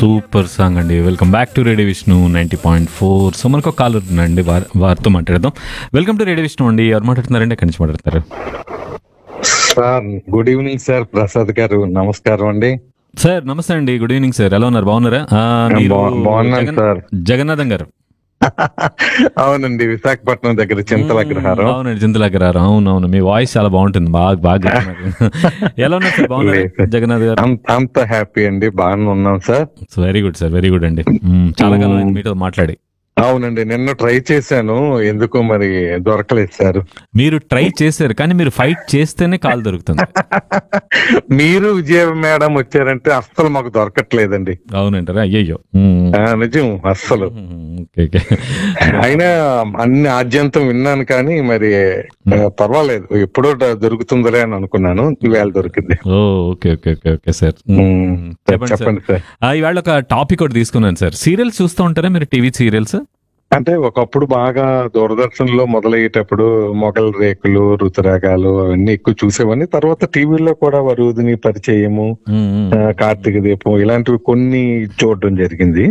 Super song అండి welcome back to radio Vishnu ninety point four so మనకు ఒక call ఉందండి వారి వారితో మాట్లాడదాం వెల్కమ్ టు రేడియో విష్ణు అండి ఎవరు మాట్లాడుతున్నారండి ఎక్కడి నుంచి మాట్లాడతారు sir good evening sir Prasad గారు నమస్కారం అండి సార్ నమస్తే అండి గుడ్ ఈవినింగ్ సార్ ఎలా ఉన్నారు బాగున్నారా ఆ, మీరు బా- బాగున్నాను జగన్- సార్. జగన్నాథం గారు అవునండి విశాఖపట్నం దగ్గర చింతల అగ్రహారం అవునండి చింతలాగ్రహారం అవును అవును మీ వాయిస్ చాలా బాగుంటుంది బాగా బాగా చెప్తున్నారు. ఎలా ఉన్నారు సార్ బాగున్నారు లేదు. జగన్నాథ్ గారు అంత అంత హ్యాపీ అండి బాగానే ఉన్నాం sir very good sir very good అండి మ్మ్, చాలా కాలం అయింది మీతో మాట్లాడి అవునండి నిన్న ట్రై చేశాను ఎందుకు మరి దొరకలేదు సార్ మీరు ట్రై చేశారు కానీ మీరు ఫైట్ చేస్తేనే కాల్ దొరుకుతుంది మీరు విజయ మేడం వచ్చారంటే అస్సలు మాకు దొరకట్లేదండి అవునంటారా అయ్యయ్యో మ్మ్. ఆ, నిజం అస్సలు మ్మ్, ఓకే ఓకే అయినా అన్ని ఆద్యంతం విన్నాను కానీ మరి ఆ, పర్వాలేదు ఎప్పుడో ద- దొరుకుతుందిలే అని అనుకున్నాను ఈవేళ దొరికింది ఓ okay okay okay okay sir మ్మ్. చెప్పండి సార్. చెప్పండి సార్ ఆ, ఇవాళ ఒక టాపిక్ ఒకటి తీసుకున్నాను సార్ సీరియల్స్ చూస్తూ ఉంటారా మీరు టీవీ సీరియల్స్ అంటే ఒకప్పుడు బాగా దూరదర్శన్ లో మొదలయ్యేటప్పుడు మొగల్ రేకులు రుతురాగాలు అవన్నీ ఎక్కువ చూసేవని తర్వాత టీవీలో కూడా వరుదిని పరిచయము ఆ, కార్తీక దీపం ఇలాంటివి కొన్ని చూడడం జరిగింది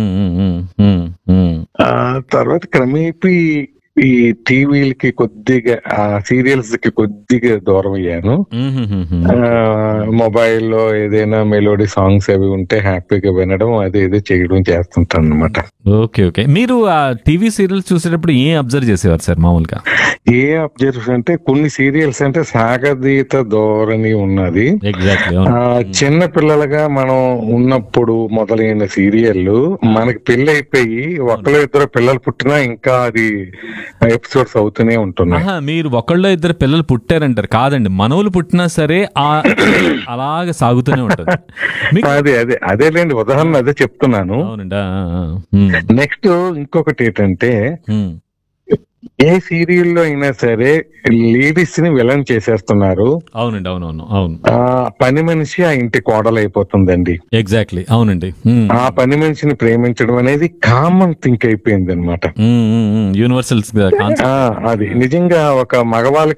ఆ తర్వాత క్రమేపీ ఈ టీవీలకి కొద్దిగా ఆ సీరియల్స్ కి కొద్దిగా దూరం అయ్యాను ఆ, మొబైల్లో ఏదైనా మెలోడీ సాంగ్స్ అవి ఉంటే హ్యాపీగా వినడం అది ఇది చేయడం చేస్తుంటాను అనమాట ఓకే ఓకే మీరు ఆ టీవీ సీరియల్స్ చూసేటప్పుడు ఏం అబ్జర్వ్ చేసేవారు సార్ మామూలుగా ఏ అబ్జర్వ్ అంటే కొన్ని సీరియల్స్ అంటే సాగదీత ధోరణి ఉన్నది ఎగ్జాక్ట్లీ ఆ చిన్న పిల్లలుగా మనం ఉన్నప్పుడు మొదలైన సీరియల్ మనకి పెళ్లి అయిపోయి ఒకళ్ళు ఇద్దరు పిల్లలు పుట్టినా ఇంకా అది ఎపిసోడ్స్ అవుతూనే ఉంటున్నాయి ఆహా, మీరు ఒకళ్ళో ఇద్దరు పిల్లలు పుట్టారంటారు కాదండి మనవులు పుట్టినా సరే ఆ అలాగే సాగుతూనే ఉంటుంది మీకు అదే అదే అదేలేండి ఉదాహరణ అదే చెప్తున్నాను అవునండి ఆ, ఆ, ఆ. ఉమ్, నెక్స్ట్ ఇంకొకటి ఏంటంటే ఉమ్. ఏ సీరియల్లో అయినా సరే లేడీస్ ని విలన్ చేసేస్తున్నారు అవునండి అవునవును అవును ఆ పని మనిషి ఆ ఇంటి కోడలు అయిపోతుందండి ఎగ్జాక్ట్లీ అవునండి ఉమ్, ఆ పని మనిషిని ప్రేమించడం అనేది కామన్ థింక్ అయిపోయింది అనమాట ఉమ్, ఉమ్, ఉమ్. యూనివర్సల్స్ కాన్సెప్ట్ అది నిజంగా ఒక మగవాళ్ళకి